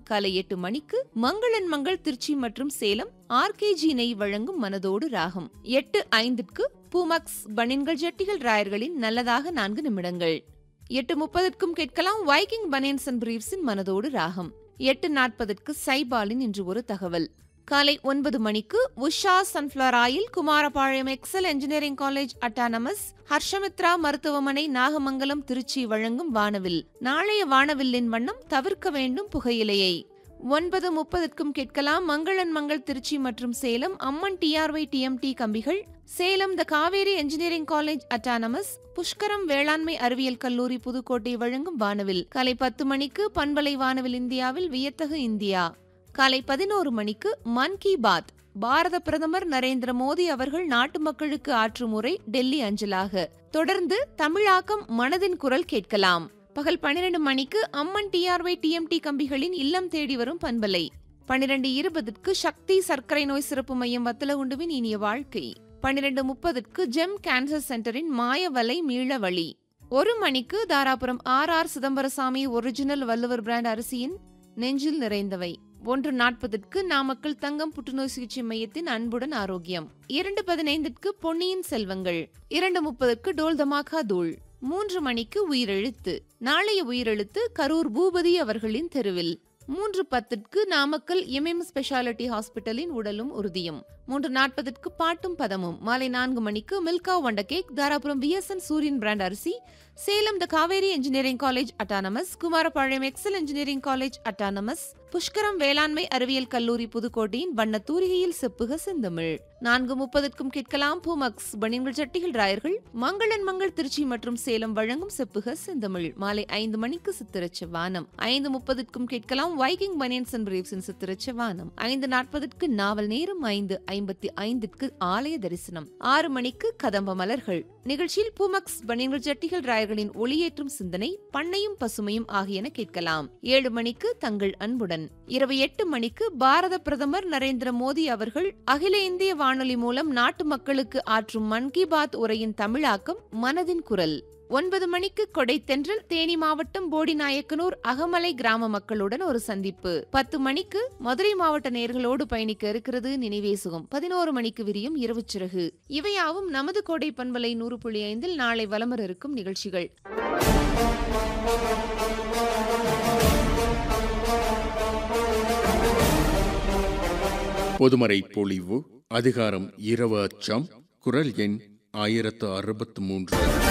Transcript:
காலை எட்டு மணிக்கு மங்களன் மங்கள் திருச்சி மற்றும் சேலம் ஆர்கேஜி நெய் வழங்கும் மனதோடு ராகம் எட்டு ஐந்திற்கு பூமக்ஸ் பனின்கள் ஜெட்டிகள் ராயர்களின் நல்லதாக நான்கு நிமிடங்கள் எட்டு முப்பதற்கும் கேட்கலாம் வைக்கிங் பனியன்ஸ் அண்ட் பிரீவ்ஸின் மனதோடு ராகம் எட்டு நாற்பதற்கு சைபாலின் இன்று ஒரு தகவல் காலை ஒன்பது மணிக்கு Usha sunflower oil Kumarapalayam Excel engineering college autonomous Harshamitra மருத்துவமனை நாகமங்கலம் திருச்சி வழங்கும் வானவில் நாளைய வானவில்லின் வண்ணம் தவிர்க்க வேண்டும் புகையிலையை ஒன்பது முப்பதற்கும் கேட்கலாம் மங்களன் மங்கள் திருச்சி மற்றும் சேலம் அம்மன் டிஆர்ஒய் டிஎம்டி கம்பிகள் Salem the Kaveri engineering college autonomous Pushkaram வேளாண்மை அறிவியல் கல்லூரி புதுக்கோட்டை வழங்கும் வானவில் காலை பத்து மணிக்கு பண்பலை வானவில் இந்தியாவில் வியத்தகு இந்தியா காலை பதினோரு மணிக்கு மன் கி பாத் பாரத பிரதமர் நரேந்திர மோடி அவர்கள் நாட்டு மக்களுக்கு ஆற்றும் உரை டெல்லி அஞ்சலாக தொடர்ந்து தமிழாக்கம் மனதின் குரல் கேட்கலாம் பகல் பன்னிரண்டு மணிக்கு அம்மன் டிஆர்ஒய் டிஎம்டி கம்பிகளின் இல்லம் தேடி வரும் பண்பலை பன்னிரண்டு இருபதுக்கு சக்தி சர்க்கரை நோய் சிறப்பு மையம் வத்தலகுண்டுவின் இனிய வாழ்க்கை பன்னிரண்டு முப்பதுக்கு ஜெம் கேன்சர் சென்டரின் மாயவலை மீள வழி ஒரு மணிக்கு Dharapuram R R Chidambarasamy original Valluvar brand அரிசியின் நெஞ்சில் நிறைந்தவை ஒன்று நாற்பதுக்கு நாமக்கல் தங்கம் புற்றுநோய் சிகிச்சை மையத்தின் அன்புடன் ஆரோக்கியம் இரண்டு பதினைந்திற்கு பொன்னியின் செல்வங்கள் இரண்டு முப்பதுக்கு டோல் தமாகா தூள் மூன்று மணிக்கு உயிரெழுத்து நாளைய உயிரெழுத்து கரூர் பூபதி அவர்களின் தெருவில் மூன்று பத்திற்கு நாமக்கல் எம்எம் ஸ்பெஷாலிட்டி ஹாஸ்பிட்டலின் உடலும் உறுதியும் மூன்று நாற்பதுக்கு பாட்டும் பதமும் மாலை நான்கு மணிக்கு மில்கா வண்ட cake Dharapuram VSN Suriyan brand அரிசி Salem the Kaveri engineering college autonomous Kumarapalayam Excel engineering college autonomous Pushkaram வேளாண்மை அறிவியல் கல்லூரி புதுக்கோட்டையின் வண்ண தூரிகையில் செப்புக செந்தமிழ் நான்கு முப்பதற்கும் கேட்கலாம் பூமக்ஸ் பனியன்கள் சட்டிகள் ராயர்கள் மங்களன் மங்கள் திருச்சி மற்றும் சேலம் வழங்கும் செப்புக செந்தமிழ் மாலை ஐந்து மணிக்கு சித்திரச்ச வானம் ஐந்து முப்பதற்கும் கேட்கலாம் வைக்கிங் பனியன்ஸ் அண்ட் பிரீவ்ஸின் சித்திரச்ச வானம் ஐந்து நாற்பதற்கு நாவல் நேரம் ஐந்து ஐம்பத்தி ஐந்திற்கு ஆலய தரிசனம் ஆறு மணிக்கு கதம்ப மலர்கள் நிகழ்ச்சியில் பூமக்ஸ் பனியன்கள் ஜட்டிகள் ராயர்களின் ஒளியேற்றும் சிந்தனை பண்ணையும் பசுமையும் ஆகியன கேட்கலாம் ஏழு மணிக்கு தங்கள் அன்புடன் இரவு எட்டு மணிக்கு பாரத பிரதமர் நரேந்திர மோடி அவர்கள் அகில இந்திய வானொலி மூலம் நாட்டு மக்களுக்கு ஆற்றும் மன் கி பாத் உரையின் தமிழாக்கம் மனதின் குரல் ஒன்பது மணிக்கு கொடை தென்றல் தேனி மாவட்டம் போடிநாயக்கனூர் அகமலை கிராம மக்களுடன் ஒரு சந்திப்பு பத்து மணிக்கு மதுரை மாவட்ட நேர்களோடு பயணிக்க இருக்கிறது நினைவேசுகம் பதினோரு மணிக்கு விரியும் இரவு சிறகு இவையாவும் நமது கோடை பண்பலை நூறு புள்ளி ஐந்தில் நாளை வலமர இருக்கும் நிகழ்ச்சிகள் பொதுமறை பொழிவு அதிகாரம் இரவு அச்சம் குரல் எண் ஆயிரத்து அறுபத்து மூன்று